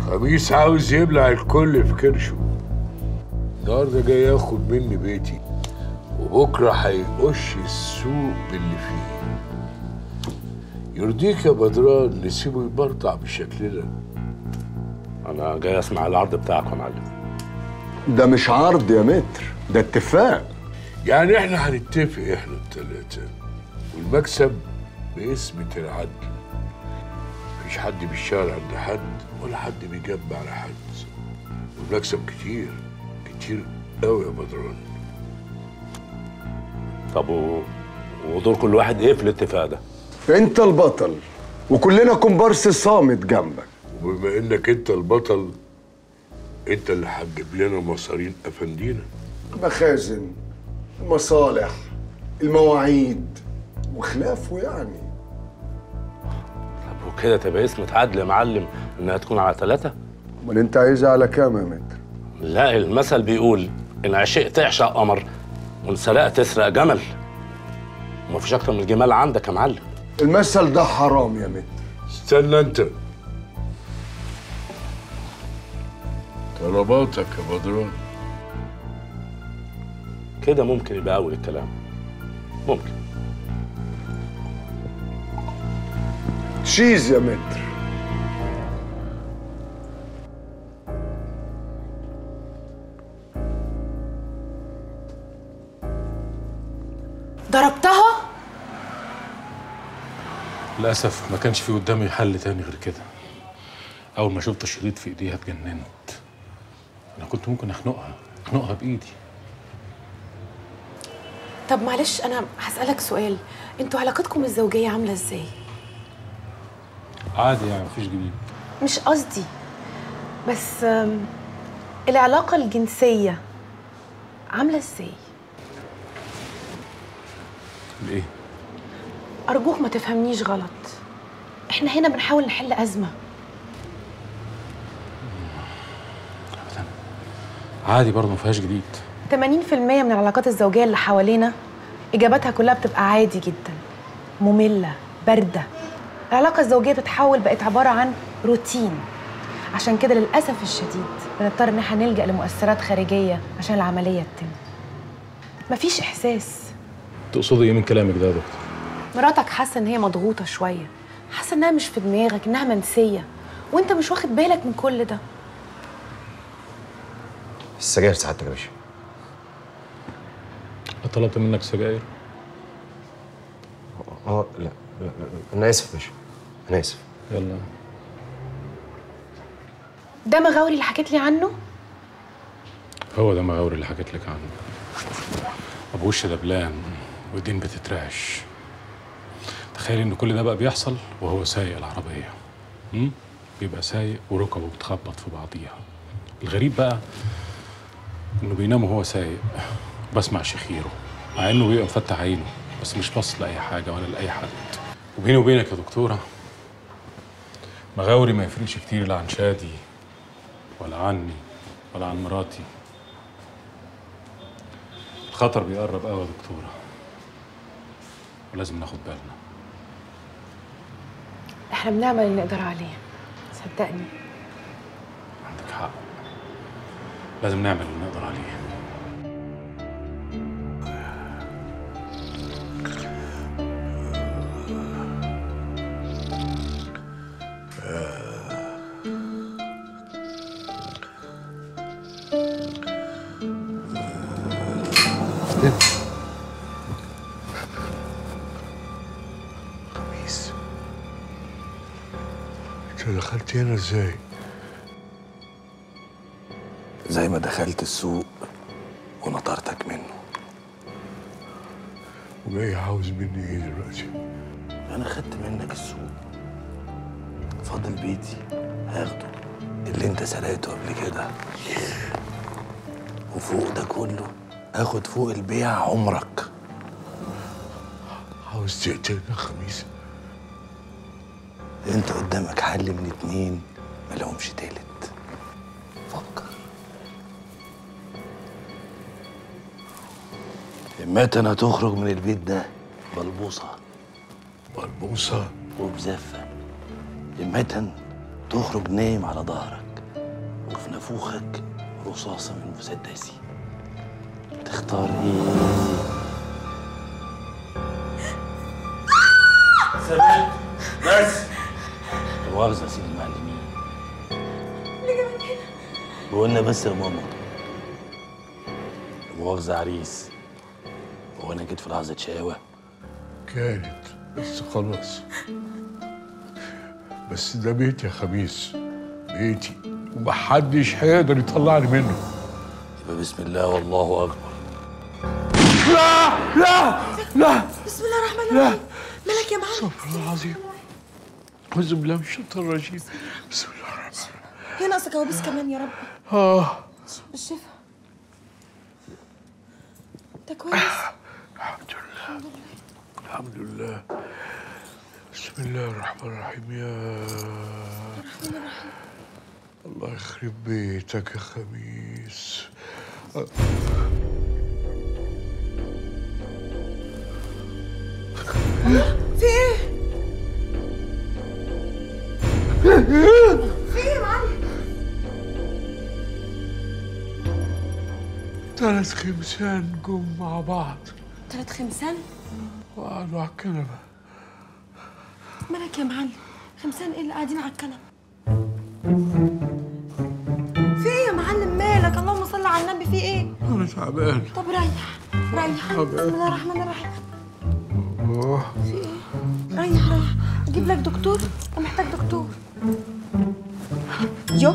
خميس عاوز يبلع الكل في كرشه النهارده جاي ياخد مني بيتي وبكره هيقش السوق باللي فيه يرضيك يا بدران نسيبه يبرطع بالشكل ده انا جاي اسمع العرض بتاعك يا معلم ده مش عرض يا متر ده اتفاق يعني احنا هنتفق احنا التلاتة والمكسب باسمة العدل مفيش حد بيشتغل عند حد ولا حد بيجب على حد والمكسب كتير كتير قوي يا بدران طب و... ودور كل واحد ايه في الاتفاق ده انت البطل وكلنا كومبارس صامت جنبك وبما انك انت البطل انت اللي هتجيب لنا مصارين افندينا مخازن المصالح المواعيد وخلافه يعني طب وكده تبقى اسمة عدل يا معلم انها تكون على ثلاثة امال انت عايزها على كام يا متر لا المثل بيقول ان عشقت تعشق قمر وان سرقت تسرق جمل ومفيش اكتر من الجمال عندك يا معلم المثل ده حرام يا متر استنى انت طلباتك يا بدران كده ممكن يبقى اول الكلام ممكن تشيز يا متر ضربتها للأسف ما كانش في قدامي حل تاني غير كده أول ما شفت الشريط في إيديها اتجننت أنا كنت ممكن أخنقها أخنقها بإيدي طب معلش انا هسألك سؤال انتوا علاقتكم الزوجية عاملة ازاي عادي يعني مفيش جديد مش قصدي بس آم، العلاقة الجنسية عاملة ازاي لإيه؟ أرجوك ما تفهمنيش غلط احنا هنا بنحاول نحل أزمة عادي برضه ما فيهاش جديد 80% من العلاقات الزوجية اللي حوالينا إجاباتها كلها بتبقى عادي جدا مملة باردة العلاقة الزوجية بتتحول بقت عبارة عن روتين عشان كده للأسف الشديد بنضطر إن احنا نلجأ لمؤثرات خارجية عشان العملية تتم مفيش إحساس تقصدي إيه من كلامك ده يا دكتور؟ مراتك حاسة إن هي مضغوطة شوية حاسة إنها مش في دماغك إنها منسية وإنت مش واخد بالك من كل ده السجاير سعادتك يا باشا طلبت منك سجاير اه لا, لا, لا انا اسف يا باشا انا اسف يلا ده مغاوري اللي حكيت لي عنه هو ده مغاوري اللي حكيت لك عنه ابو وش دبلان والدين بتترعش تخيل ان كل ده بقى بيحصل وهو سايق العربيه م? بيبقى سايق وركبه بتخبط في بعضيها الغريب بقى انه بينام وهو سايق بسمع شخيره مع انه بيبقى مفتح عينه بس مش باصص لاي حاجه ولا لاي حد وبيني وبينك يا دكتوره مغاوري ما يفرقش كتير لا عن شادي ولا عني ولا عن مراتي الخطر بيقرب قوي يا دكتوره ولازم ناخد بالنا احنا بنعمل اللي نقدر عليه صدقني عندك حق لازم نعمل اللي نقدر عليه خميس انت دخلت هنا ازاي؟ زي ما دخلت السوق ونطرتك منه وجاي عاوز مني ايه دلوقتي؟ انا خدت منك السوق فاضل بيتي هاخده اللي انت سرقته قبل كده وفوق ده كله اخد فوق البيع عمرك عاوز تقتلنا يا خميس انت قدامك حل من اتنين ملهمش تالت فكر اما انا تخرج من البيت ده بلبوصه بلبوصه وبزفه اما تخرج نايم على ظهرك وفي نافوخك رصاصة من مسدسي تختار ايه؟ ثابت بس لا مؤاخذة يا سيدي المعلمين بقولنا بس يا ماما لا مؤاخذة يا عريس هو انا جيت في لحظة شقاوة كانت بس خلاص بس ده بيتي يا خميس بيتي ومحدش هيقدر يطلعني منه يبقى بسم الله والله اكبر لا لا لا بسم الله الرحمن الرحيم مالك يا معلم استغفر الله العظيم أعوذ بالله من الشيطان الرجيم بسم الله الرحمن الرحيم هي ناقصه كوابيس كمان يا رب آه بالشفا انت كويس الحمد لله الحمد لله بسم الله الرحمن الرحيم يا الله يخرب بيتك يا خميس في ايه في ايه يا معلم ثلاث خمسان جم مع بعض ثلاث خمسان وقعدوا على الكنبة مالك يا معلم خمسان ايه اللي قاعدين على الكنبه في ايه يا معلم مالك اللهم صل على النبي في ايه أنا تعبان طب ريح ريح طب بسم الله الرحمن الرحيم أوه. في ايه ريح ريح اجيب لك دكتور انت محتاج دكتور يو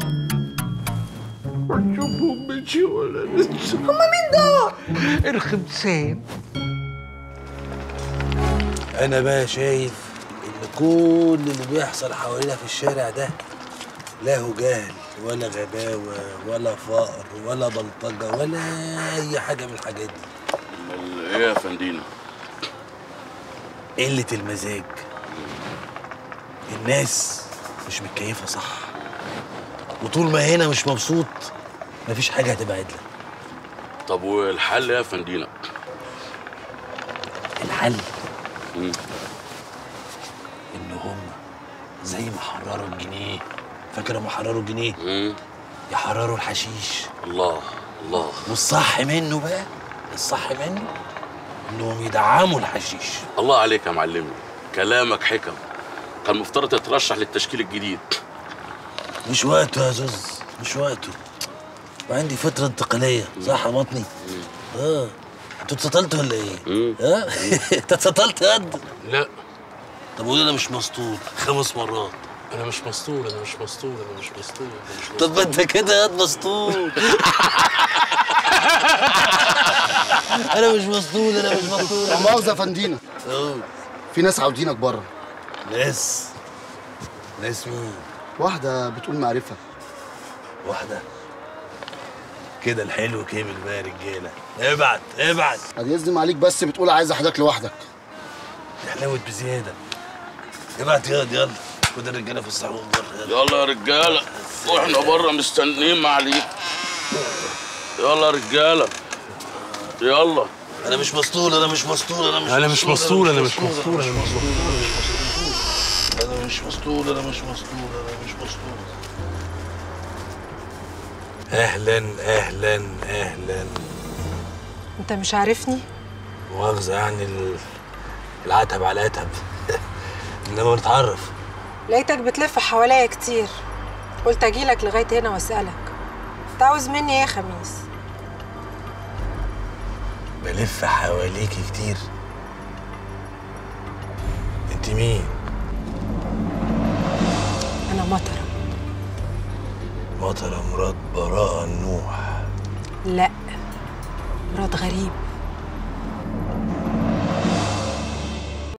شوفوا بيجي ولا لسه هما مين دول الخمسان انا بقى شايف ان كل اللي بيحصل حوالينا في الشارع ده لا هو جهل ولا غباوة ولا فقر ولا بلطجة ولا أي حاجة من الحاجات دي ايه يا فندينا قلة المزاج الناس مش متكيفة صح وطول ما هنا مش مبسوط مفيش حاجة هتبقى عدلة طب والحل يا فندينا الحل مم. إن هم زي ما حرروا الجنيه فاكر لما حرروا الجنيه مم. يحرروا الحشيش الله الله والصح منه بقى الصح منه انهم يدعموا الحشيش الله عليك يا معلمي كلامك حكم كان مفترض تترشح للتشكيل الجديد مش وقته يا زوز مش وقته وعندي فترة انتقالية صح يا بطني؟ اه انتوا اتسطلتوا ولا ايه؟ مم. ها؟ انت اتسطلت قد؟ لا طب قول انا مش مسطول خمس مرات انا مش مسطول انا مش مسطول انا مش مسطول انا مش مسطول طب ما انت كده قد مسطول انا مش مسطول انا مش مسطول لا مؤاخذة يا فندينا أوه. في ناس عاوزينك بره ناس ناس مين؟ واحدة بتقول معرفة واحدة كده الحلو كمل بقى يا رجالة ابعت ابعت هيزدم عليك بس بتقول عايز حضرتك لوحدك دي حلاوة بزيادة ابعت ياض يلا خد الرجالة في الصالون بره يلا يلا يا رجاله واحنا بره مستنيين معاليك يلا يا رجاله يلا انا مش مسطول انا مش مسطول انا مش أنا مش مسطول، أنا مش مسطول، انا مش مسطول انا مش مسطول انا مش مسطول انا مش مسطول اهلا اهلا اهلا انت مش عارفني مؤاخذة يعني ال- العتب على العتب انما نتعرف لقيتك بتلف حواليا كتير قلت اجيلك لغايه هنا واسالك انت عاوز مني ايه يا خميس بلف حواليكي كتير انت مين انا مطره مطرة مراد براءة النوح لا مراد غريب